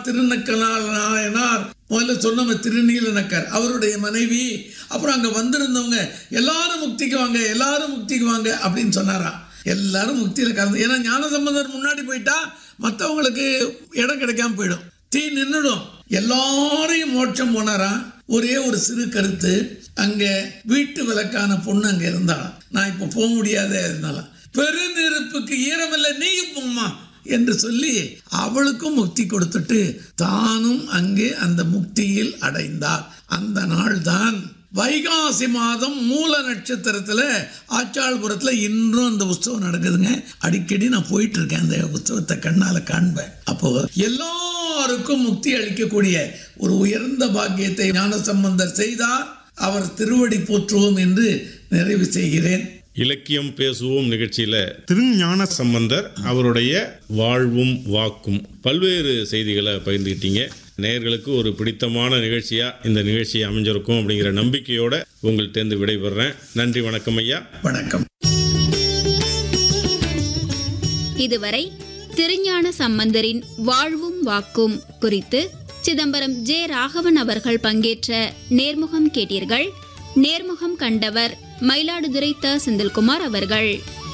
திருநக்கனார் நாயனார் முதல்ல சொன்னவங்க திருநீலநக்கர் அவருடைய மனைவி அப்புறம் அங்க வந்திருந்தவங்க எல்லாரும் முக்திக்கு வாங்க எல்லாரும் முக்திக்கு வாங்க அப்படின்னு சொன்னாராம் எல்லாரும் முக்தியில கலந்து ஏன்னா ஞானசம்பந்தர் முன்னாடி போயிட்டா மற்றவங்களுக்கு இடம் கிடைக்காம போயிடும் தீ நின்றுடும் எல்லாரையும் மோட்சம் போனாராம் ஒரே ஒரு சிறு கருத்து அங்க வீட்டு விளக்கான பொண்ணு அங்க இருந்தாலும் நான் இப்ப போக முடியாத இருந்தாலும் பெருநெருப்புக்கு ஈரமில்லை நீயும் போம்மா என்று சொல்லி அவளுக்கும் முக்தி கொடுத்துட்டு தானும் அங்கே அந்த முக்தியில் அடைந்தார் அந்த நாள்தான் வைகாசி மாதம் மூல நட்சத்திரத்துல ஆச்சாள்புரத்துல இன்றும் அந்த உற்சவம் நடக்குதுங்க அடிக்கடி நான் போயிட்டு இருக்கேன் அந்த உற்சவத்தை கண்ணால காண்பேன் அப்போ எல்லாருக்கும் முக்தி அளிக்கக்கூடிய ஒரு உயர்ந்த பாக்கியத்தை ஞானசம்பந்தர் செய்தார் அவர் திருவடி போற்றுவோம் என்று நிறைவு செய்கிறேன் இலக்கியம் பேசுவோம் நிகழ்ச்சியில திருஞான சம்பந்தர் அவருடைய வாழ்வும் வாக்கும் பல்வேறு செய்திகளை பகிர்ந்துக்கிட்டீங்க நேயர்களுக்கு ஒரு பிடித்தமான நிகழ்ச்சியா இந்த நிகழ்ச்சி அமைஞ்சிருக்கும் அப்படிங்கிற நம்பிக்கையோட உங்கள்கிட்டேருந்து விடைபெறேன் நன்றி வணக்கம் ஐயா வணக்கம் இதுவரை திருஞான சம்பந்தரின் வாழ்வும் வாக்கும் குறித்து சிதம்பரம் ஜே ராகவன் அவர்கள் பங்கேற்ற நேர்முகம் கேட்டீர்கள் நேர்முகம் கண்டவர் மயிலாடுதுறை த செந்தில்குமார் அவர்கள்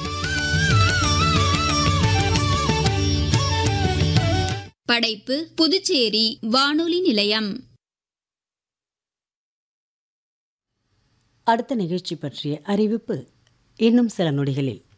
படைப்பு புதுச்சேரி வானொலி நிலையம் அடுத்த நிகழ்ச்சி பற்றிய அறிவிப்பு இன்னும் சில நொடிகளில்